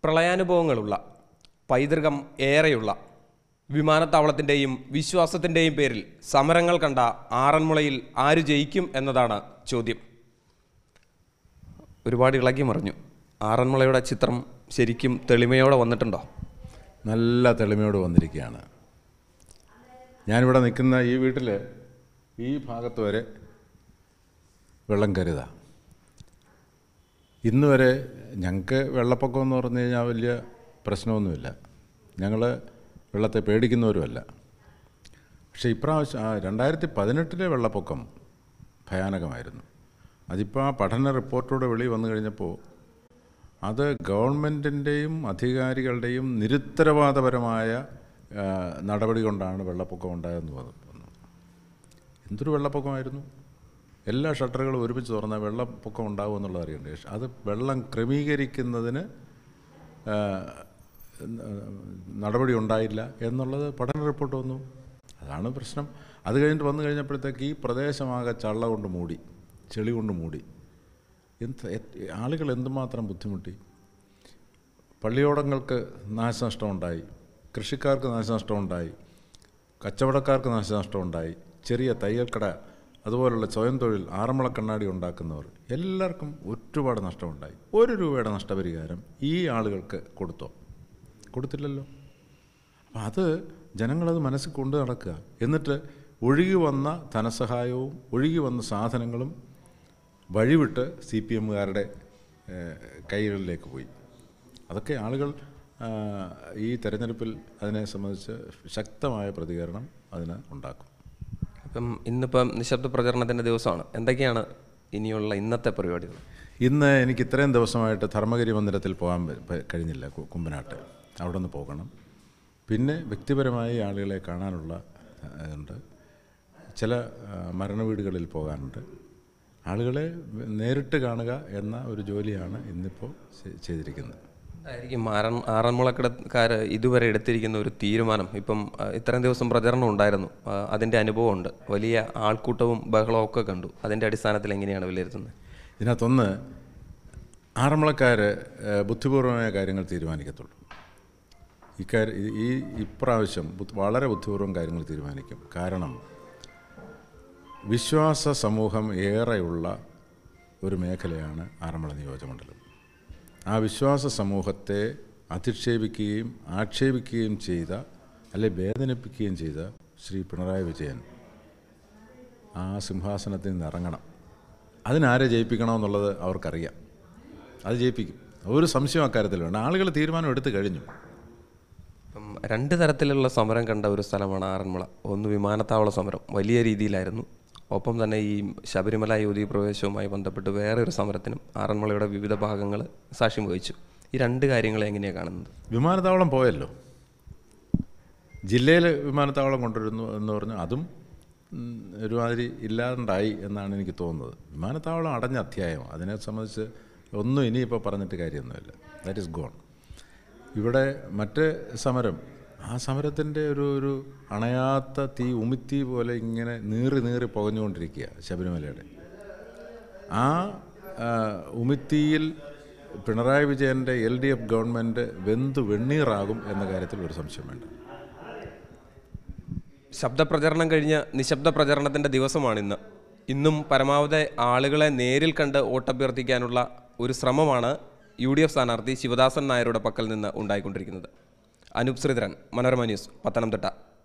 പ്രളയാനുഭവങ്ങളുള്ള പൈതൃകം ഏറെയുള്ള വിമാനത്താവളത്തിൻ്റെയും വിശ്വാസത്തിൻ്റെയും പേരിൽ സമരങ്ങൾ കണ്ട ആറന്മുളയിൽ ആര് ജയിക്കും എന്നതാണ് ചോദ്യം ഒരുപാട് ഇളകി മറിഞ്ഞു ആറന്മുളയുടെ ചിത്രം ശരിക്കും തെളിമയോടെ വന്നിട്ടുണ്ടോ നല്ല തെളിമയോട് വന്നിരിക്കുകയാണ് ഞാനിവിടെ നിൽക്കുന്ന ഈ വീട്ടിൽ ഈ ഭാഗത്ത് വരെ വെള്ളം കരുത ഇന്ന് വരെ ഞങ്ങൾക്ക് വെള്ളപ്പൊക്കം എന്ന് പറഞ്ഞു കഴിഞ്ഞാൽ വലിയ പ്രശ്നമൊന്നുമില്ല ഞങ്ങൾ വെള്ളത്തെ പേടിക്കുന്നവരുമല്ല പക്ഷേ ഇപ്രാവശ്യം ആ രണ്ടായിരത്തി പതിനെട്ടിലെ വെള്ളപ്പൊക്കം ഭയാനകമായിരുന്നു അതിപ്പോൾ ആ പഠന റിപ്പോർട്ടോടെ വെളി വന്നു കഴിഞ്ഞപ്പോൾ അത് ഗവൺമെൻറ്റിൻ്റെയും അധികാരികളുടെയും നിരുത്തരവാദപരമായ ആ, നടപടി കൊണ്ടാണ് വെള്ളപ്പൊക്കം ഉണ്ടായതെന്ന് വന്നു എന്തൊരു വെള്ളപ്പൊക്കമായിരുന്നു എല്ലാ ഷട്ടറുകളും ഒരുമിച്ച് തുറന്നാൽ വെള്ളപ്പൊക്കം ഉണ്ടാകും എന്നുള്ളത് അറിയണ്ടേ പക്ഷെ അത് വെള്ളം ക്രമീകരിക്കുന്നതിന് ആ, നടപടി ഉണ്ടായില്ല എന്നുള്ളത് പഠന റിപ്പോർട്ട് വന്നു അതാണ് പ്രശ്നം അത് കഴിഞ്ഞിട്ട് വന്നു കഴിഞ്ഞപ്പോഴത്തേക്ക് ഈ പ്രദേശമാകെ ചള്ള കൊണ്ട് മൂടി ചെളി കൊണ്ട് മൂടി എന്ത് എത്- ആളുകൾ എന്തുമാത്രം ബുദ്ധിമുട്ടി പള്ളിയോടങ്ങൾക്ക് നാശനഷ്ടം ഉണ്ടായി കൃഷിക്കാർക്ക് നാശനഷ്ടം ഉണ്ടായി കച്ചവടക്കാർക്ക് നാശനഷ്ടം ഉണ്ടായി ചെറിയ തയ്യൽക്കട അതുപോലുള്ള സ്വയം തൊഴിൽ ആറന്മുള കണ്ണാടി ഉണ്ടാക്കുന്നവർ എല്ലാവർക്കും ഒരുപാട് നഷ്ടമുണ്ടായി ഒരു രൂപയുടെ നഷ്ടപരിഹാരം ഈ ആളുകൾക്ക് കൊടുത്തോ കൊടുത്തില്ലല്ലോ അപ്പം അത് ജനങ്ങളത് മനസ്സിൽ കൊണ്ടു നടക്കുക എന്നിട്ട് ഒഴുകി വന്ന ധനസഹായവും ഒഴുകി വന്ന സാധനങ്ങളും വഴിവിട്ട് സി പി എമ്മുകാരുടെ കൈകളിലേക്ക് പോയി അതൊക്കെ ആളുകൾ ആ, ഈ തെരഞ്ഞെടുപ്പിൽ അതിനെ സംബന്ധിച്ച് ശക്തമായ പ്രതികരണം അതിന് ഉണ്ടാക്കും അപ്പം ഇന്നിപ്പം നിശബ്ദ പ്രചരണത്തിൻ്റെ ദിവസമാണ് എന്തൊക്കെയാണ് ഇനിയുള്ള ഇന്നത്തെ പരിപാടികൾ ഇന്ന് എനിക്ക് ഇത്രയും ദിവസമായിട്ട് ധർമ്മഗിരി മന്ദിരത്തിൽ പോകാൻ പ- പ- കഴിഞ്ഞില്ല കു- കുമ്പനാട്ട് അവിടെ നിന്ന് പോകണം പിന്നെ വ്യക്തിപരമായി ആളുകളെ കാണാനുള്ള ആ, ഉണ്ട് ചില ആ, മരണവീടുകളിൽ പോകാനുണ്ട് ആളുകളെ നേരിട്ട് കാണുക എന്ന ഒരു ജോലിയാണ് ഇന്നിപ്പോൾ ചെ- ചെയ്തിരിക്കുന്നത് ആയിരിക്കും ആറൻ ആറന്മുളക്കടക്കാർ ഇതുവരെ എടുത്തിരിക്കുന്ന ഒരു തീരുമാനം ഇപ്പം ആ, ഇത്രയും ദിവസം പ്രചരണം ഉണ്ടായിരുന്നു ആ, അതിൻ്റെ അനുഭവമുണ്ട് വലിയ ആൾക്കൂട്ടവും ബഹളവും ഒക്കെ കണ്ടു അതിൻ്റെ അടിസ്ഥാനത്തിൽ എങ്ങനെയാണ് വിലയിരുത്തുന്നത് ഇതിനകത്തൊന്ന് ആറന്മുളക്കാർ ബുദ്ധിപൂർവമായ കാര്യങ്ങൾ തീരുമാനിക്കത്തുള്ളൂ ഇക്കാര്യം ഈ- ഈ ഇപ്രാവശ്യം ബുദ്ധി- വളരെ ബുദ്ധിപൂർവ്വം കാര്യങ്ങൾ തീരുമാനിക്കും കാരണം വിശ്വാസ സമൂഹം ഏറെയുള്ള ഒരു മേഖലയാണ് ആറന്മുള നിയോജകമണ്ഡലം ആ വിശ്വാസ സമൂഹത്തെ അധിക്ഷേപിക്കുകയും ആക്ഷേപിക്കുകയും ചെയ്ത അല്ലെ വേദനിപ്പിക്കുകയും ചെയ്ത ശ്രീ പിണറായി വിജയൻ ആ സിംഹാസനത്തിൽ നിന്ന് ഇറങ്ങണം അതിനാരെ ജയിപ്പിക്കണമെന്നുള്ളത് അവർക്കറിയാം അത് ജയിപ്പിക്കും ഒരു സംശയം അക്കാര്യത്തിൽ വേണ്ട ആളുകൾ തീരുമാനം എടുത്തു കഴിഞ്ഞു ഇപ്പം രണ്ട് തരത്തിലുള്ള സമരം കണ്ട ഒരു സ്ഥലമാണ് ആറന്മുള ഒന്ന് വിമാനത്താവള സമരം വലിയ രീതിയിലായിരുന്നു ഒപ്പം തന്നെ ഈ ശബരിമല യുവതി പ്രവേശവുമായി ബന്ധപ്പെട്ട് വേറെ ഒരു സമരത്തിനും ആറന്മുളയുടെ വിവിധ ഭാഗങ്ങൾ സാക്ഷ്യം വഹിച്ചു ഈ രണ്ട് കാര്യങ്ങളെ എങ്ങനെയാണ് കാണുന്നത് വിമാനത്താവളം പോയല്ലോ ജില്ലയിൽ വിമാനത്താവളം കൊണ്ടുവരുന്നു എന്ന് പറഞ്ഞു അതും ഉം, ഒരുമാതിരി ഇല്ലാണ്ടായി എന്നാണ് എനിക്ക് തോന്നുന്നത് വിമാനത്താവളം അടഞ്ഞ അധ്യായം അതിനെ സംബന്ധിച്ച് ഒന്നും ഇനിയിപ്പോൾ പറഞ്ഞിട്ട് കാര്യമൊന്നുമില്ല ദാറ്റ് ഈസ് ഗോൺ ഇവിടെ മറ്റ് സമരം ആ സമരത്തിൻ്റെ ഒരു ഒരു അണയാത്ത തീ ഉമിത്തി പോലെ ഇങ്ങനെ നീറി നീറി പുകഞ്ഞുകൊണ്ടിരിക്കുക ശബരിമലയുടെ ആ ആ, ഉമിത്തിയിൽ പിണറായി വിജയൻ്റെ എൽ ഡി എഫ് ഗവൺമെൻറ് വെന്തു വെണ്ണീറാകും എന്ന കാര്യത്തിൽ ഒരു സംശയം വേണ്ട ശബ്ദപ്രചരണം കഴിഞ്ഞ് നിശബ്ദ പ്രചരണത്തിൻ്റെ ദിവസമാണ് ഇന്ന് ഇന്നും പരമാവധി ആളുകളെ നേരിൽ കണ്ട് വോട്ടഭ്യർത്ഥിക്കാനുള്ള ഒരു ശ്രമമാണ് യു ഡി എഫ് സ്ഥാനാർത്ഥി ശിവദാസൻ നായരുടെ പക്കൽ നിന്ന് ഉണ്ടായിക്കൊണ്ടിരിക്കുന്നത് അനൂപ് ശ്രീധരൻ മനോരമ ന്യൂസ് പത്തനംതിട്ട